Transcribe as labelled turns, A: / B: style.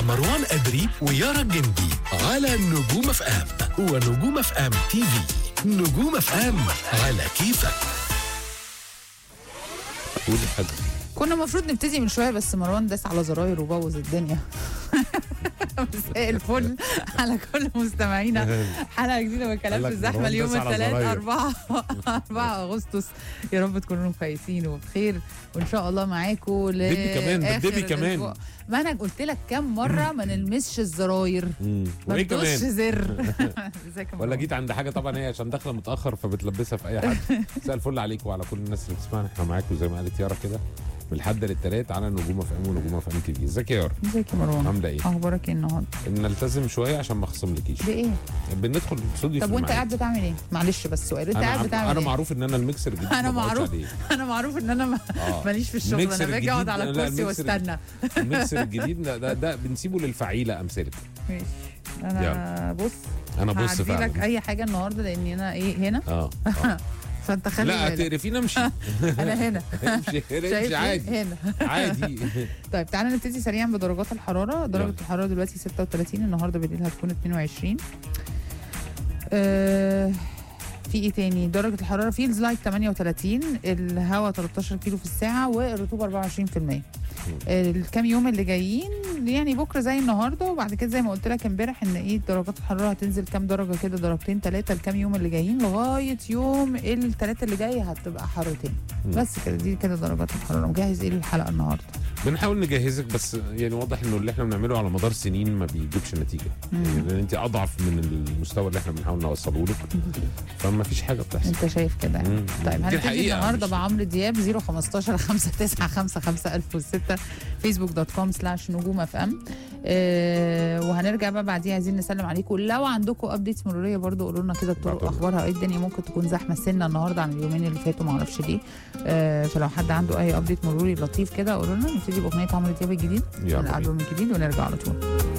A: مروان أدري ويارا الجندي على نجوم اف ام ونجوم اف ام تي في نجوم اف ام على كيفك
B: قولي حاجه
C: كنا المفروض نبتدي من شويه بس مروان داس على زراير وبوظ الدنيا مساء الفل على كل مستمعينا حلقه جديده من كلام
B: قال
C: في
B: لك
C: الزحمه
B: مروان
C: اليوم
B: داس على
C: الثلاث
B: زراير.
C: 4 4 اغسطس يا رب تكونوا كويسين وبخير وان شاء الله معاكم ل
B: دبي كمان،
C: آخر
B: بالدبي كمان.
C: الأسبوع. ما انا قلت لك كام مره ما نلمسش الزراير
B: مم.
C: ما
B: وايه
C: تدوسش
B: كمان
C: زر ازيك يا
B: ولا
C: مروان؟
B: جيت عند حاجه طبعا هي عشان داخله متاخر فبتلبسها في اي حد مساء الفل عليكم وعلى كل الناس اللي بتسمعنا احنا معاكم زي ما قالت يارا كده من الحد للتلات على نجوم اف ام ونجوم اف ام تي في ازيك يا يارا
C: ازيك يا مروان
B: عامله ايه
C: اخبارك ايه النهارده
B: نلتزم شويه عشان ما اخصملكيش
C: بايه
B: بندخل استوديو
C: طب
B: في
C: وانت
B: الميعاد.
C: قاعد بتعمل ايه معلش بس سؤال انت
B: انا
C: قاعد
B: عم-
C: بتعمل
B: انا
C: ايه
B: معروف ان انا الميكسر الجديد
C: أنا
B: ما بقعدش
C: معروف.
B: عليه.
C: انا معروف ان انا ما-
B: آه.
C: ماليش في الشغل
B: الميكسر
C: انا باجي اقعد على
B: الجديد- لا،
C: الكرسي
B: الميكسر
C: واستنى
B: الميكسر الجديد ده, ده, ده بنسيبه للفعيله امثالك
C: ماشي انا بص
B: انا بص
C: هعدي لك
B: فعلا
C: اي حاجه النهارده لاني انا ايه هنا
B: اه, آه.
C: فانت خلي
B: لا
C: بالك
B: تقرفينا امشي
C: انا هنا
B: امشي
C: شايف
B: امشي
C: إيه؟
B: عادي
C: هنا
B: عادي
C: طيب تعالى نبتدي سريعا بدرجات الحراره درجه
B: يلا.
C: الحراره دلوقتي 36 النهارده بالليل هتكون 22 آه في ايه تاني درجه الحراره فيلز لايك 38 الهواء 13 كيلو في الساعه والرطوبه 24% الكام يوم اللي جايين يعني بكره زي النهارده وبعد كده زي ما قلت لك امبارح ان ايه درجات الحراره هتنزل كام درجه كده درجتين ثلاثه الكام يوم اللي جايين لغايه يوم الثلاثه اللي جاي هتبقى حر تاني
B: مم.
C: بس كده دي كده درجات الحراره مجهز ايه للحلقه النهارده
B: بنحاول نجهزك بس يعني واضح انه اللي احنا بنعمله على مدار سنين ما بيجيبش نتيجه
C: مم.
B: يعني لان انت اضعف من المستوى اللي احنا بنحاول نوصله لك فما فيش حاجه بتحصل
C: انت شايف كده يعني.
B: مم.
C: طيب
B: دي
C: هنبتدي
B: الحقيقة،
C: النهارده
B: مش-
C: بعمرو دياب 015 595 1006 فيسبوك دوت كوم سلاش نجوم اف ام آه وهنرجع بقى بعديها عايزين نسلم عليكم لو عندكم ابديتس مروريه برضو قولوا لنا كده الطرق
B: بعتولنا.
C: اخبارها ايه الدنيا ممكن تكون زحمه سنه النهارده عن اليومين اللي فاتوا معرفش ليه آه فلو حد عنده اي ابديت مروري لطيف كده قولوا لنا نبتدي باغنيه عمرو دياب الجديد
B: يلا
C: الالبوم الجديد ونرجع على طول